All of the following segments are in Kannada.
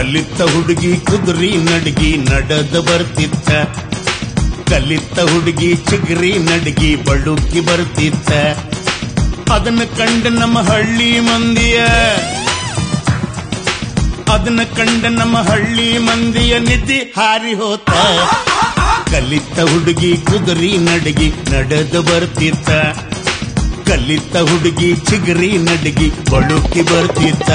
ಕಲಿತ ಹುಡುಗಿ ಕುದುರಿ ನಡಗಿ ನಡೆದ ಬರ್ತಿತ್ತ ಕಲಿತ ಹುಡುಗಿ ಚಿಗರಿ ನಡಗಿ ಬಳುಕಿ ಬರ್ತಿತ್ತ ಅದನ್ನ ಕಂಡ ನಮ್ಮ ಹಳ್ಳಿ ಮಂದಿಯ ಅದನ್ನ ಕಂಡ ನಮ್ಮ ಹಳ್ಳಿ ಮಂದಿಯ ನಿಧಿ ಹಾರಿ ಹೋತ ಕಲಿತ ಹುಡುಗಿ ಕುದುರಿ ನಡಗಿ ನಡೆದ ಬರ್ತಿತ್ತ ಕಲಿತ ಹುಡುಗಿ ಚಿಗರಿ ನಡಗಿ ಬಳುಕಿ ಬರ್ತಿತ್ತ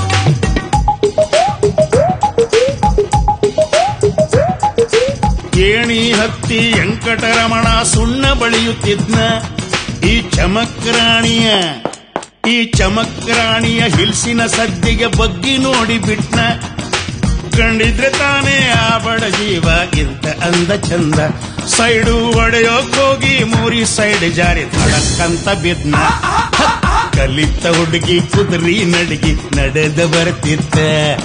ಏಣಿ ಹತ್ತಿ ವೆಂಕಟರಮಣ ಸುಣ್ಣ ಬಳಿಯುತ್ತಿದ್ನ ಈ ಚಮಕ್ರಾಣಿಯ ಈ ಚಮಕ್ರಾಣಿಯ ಹಿಲ್ಸಿನ ಸದ್ದಿಗೆ ಬಗ್ಗಿ ನೋಡಿ ಬಿಟ್ನ ಕಂಡಿದ್ರೆ ತಾನೇ ಆ ಬಡ ಜೀವ ಇಂತ ಅಂದ ಚಂದ ಸೈಡು ಒಡೆಯೋಕ್ ಹೋಗಿ ಮೂರಿ ಸೈಡ್ ಜಾರಿ ತಡಕ್ಕಂತ ಬಿದ್ನ ಕಲಿತ ಹುಡುಗಿ ಕುದುರಿ ನಡಗಿ ನಡೆದ ಬರ್ತಿತ್ತ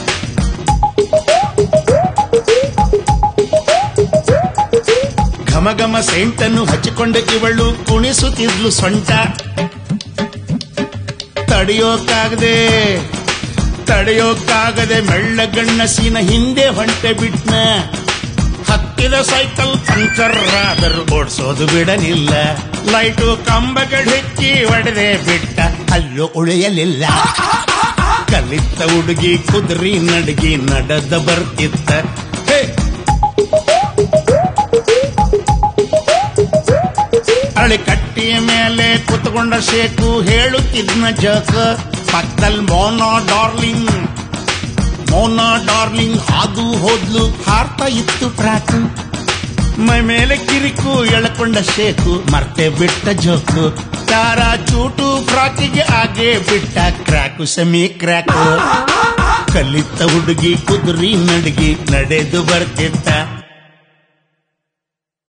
ಘಮ ಘಮ ಸೆಂಟನ್ನು ಹಚ್ಚಿಕೊಂಡ ಇವಳು ಕುಣಿಸುತ್ತಿದ್ಲು ಸೊಂಟ ತಡೆಯೋಕ್ಕಾಗದೆ ತಡೆಯೋಕ್ಕಾಗದೆ ಮೆಳ್ಳಗಣ್ಣಸಿನ ಹಿಂದೆ ಹೊಂಟೆ ಬಿಟ್ನ ಹತ್ತಿದ ಸೈಕಲ್ ಪಂಚರ್ ಆದರೂ ಓಡಿಸೋದು ಬಿಡಲಿಲ್ಲ ಲೈಟು ಕಂಬಗಡೆಚ್ಚಿ ಒಡೆದೆ ಬಿಟ್ಟ ಅಲ್ಲೂ ಉಳಿಯಲಿಲ್ಲ ಕಲಿತ ಹುಡುಗಿ ಕುದುರಿ ನಡಗಿ ನಡೆದ ಬರ್ತಿತ್ತ ಹೇ ಅಳಿ ಕಟ್ಟಿಯ ಮೇಲೆ ಕುತ್ಕೊಂಡ ಶೇಕು ಹೇಳುತ್ತಿದ್ನ ಜಕ ಪಕ್ಕದಲ್ಲಿ ಮೋನಾ ಡಾರ್ಲಿಂಗ್ ಮೋನಾ ಡಾರ್ಲಿಂಗ್ ಹಾದು ಹೋದ್ಲು ಹಾರ್ತಾ ಇತ್ತು ಟ್ರ್ಯಾಕು ಮೈ ಮೇಲೆ ಕಿರಿಕು ಎಳ್ಕೊಂಡ ಶೇಕು ಮರ್ತೆ ಬಿಟ್ಟ ಜೋಕು ತಾರ ಚೂಟು ಫ್ರಾಕಿಗೆ ಆಗೆ ಬಿಟ್ಟ ಕ್ರ್ಯಾಕು ಸೆಮಿ ಕ್ರ್ಯಾಕು ಕಲಿತ ಹುಡುಗಿ ಕುದುರಿ ನಡಗಿ ನಡೆದು ಬರ್ತಿತ್ತ